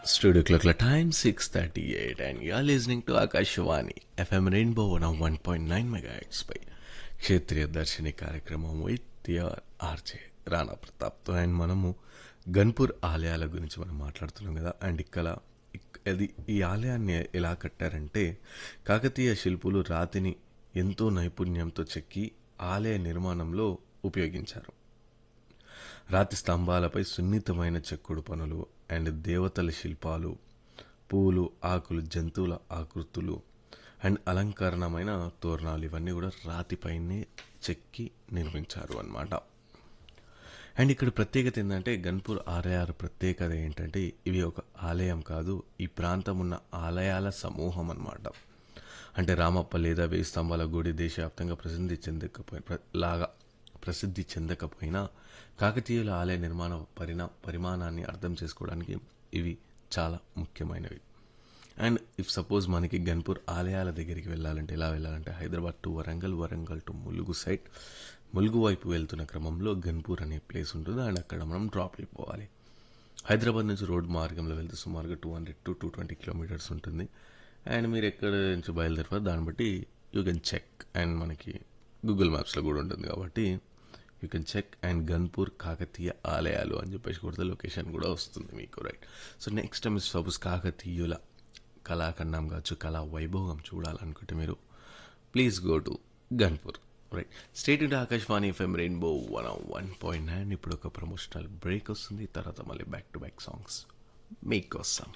Studio clock la time 6:38 and you're listening to Akashvani FM Rainbow on 1.9 megahertz పై క్షేత్రీయ దర్శిని కార్యక్రమం with your RJ Rana ప్రతాప్తో and మనము గన్పూర్ ఆలయాల గురించి మనం మాట్లాడుతున్నాం కదా అండ్ ఇక్కడ ఇక్- అది ఈ ఆలయాన్ని ఎలా కట్టారంటే కాకతీయ శిల్పులు రాతిని ఎంతో నైపుణ్యంతో చెక్కి ఆలయ నిర్మాణంలో ఉపయోగించారు రాతి స్తంభాలపై సున్నితమైన చెక్కుడు పనులు అండ్ దేవతల శిల్పాలు పూలు ఆకులు జంతువుల ఆకృతులు అండ్ అలంకరణమైన తోరణాలు ఇవన్నీ కూడా రాతిపైనే చెక్కి నిర్మించారు అన్నమాట అండ్ ఇక్కడ ప్రత్యేకత ఏంటంటే గన్పూర్ ఆలయాల ప్రత్యేకత ఏంటంటే ఇవి ఒక ఆలయం కాదు ఈ ప్రాంతం ఉన్న ఆలయాల సమూహం అన్నమాట అంటే రామప్ప లేదా వేయి స్తంభాల గుడి దేశవ్యాప్తంగా ప్రసిద్ధి చెందకపోయి ప్ర- లాగా ప్రసిద్ధి చెందకపోయినా కాకతీయుల ఆలయ నిర్మాణ పరిణా పరిమాణాన్ని అర్థం చేసుకోవడానికి ఇవి చాలా ముఖ్యమైనవి అండ్ ఇఫ్ సపోజ్ మనకి గన్పూర్ ఆలయాల దగ్గరికి వెళ్ళాలంటే ఎలా వెళ్ళాలంటే Hyderabad to Warangal Warangal to Mulugu side Mulugu వైపు వెళ్తున్న క్రమంలో గన్పూర్ అనే ప్లేస్ ఉంటుంది అండ్ అక్కడ మనం డ్రాప్ అయిపోవాలి హైదరాబాద్ నుంచి రోడ్ మార్గంలో వెళ్తే సుమారుగా two hundred to two twenty kilometres ఉంటుంది అండ్ మీరు ఎక్కడ నుంచి బయలుదేరారో దాన్ని బట్టి యూ కెన్ చెక్ అండ్ మనకి గూగుల్ మ్యాప్స్లో కూడా ఉంటుంది కాబట్టి you can check and Ganpur Kakatiya ఆలయాలు అని చెప్పేసి కొడితే లొకేషన్ కూడా వస్తుంది మీకు right so next time suppose కాకతీయుల కళాఖండం కావచ్చు కళా వైభోగం చూడాలనుకుంటే మీరు please go to Ganpur right state into Akashvani FM rainbow one one point nine ఇప్పుడు ఒక ప్రమోషనల్ బ్రేక్ వస్తుంది తర్వాత మళ్ళీ బ్యాక్ టు బ్యాక్ సాంగ్స్ మీకోసం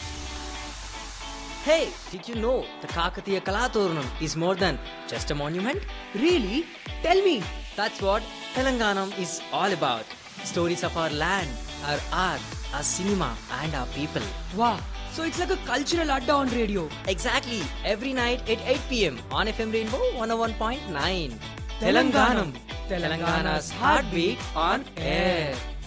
Hey, did you know the Kakatiya Kalaturnam is more than just a monument? Really? Tell me. That's what Telanganam is all about. Stories of our land, our art, our cinema, and our people. Wow. So it's like a cultural adda on radio. Exactly, every night at 8 pm on FM Rainbow 101.9. Telanganam. Telangana's heartbeat on air.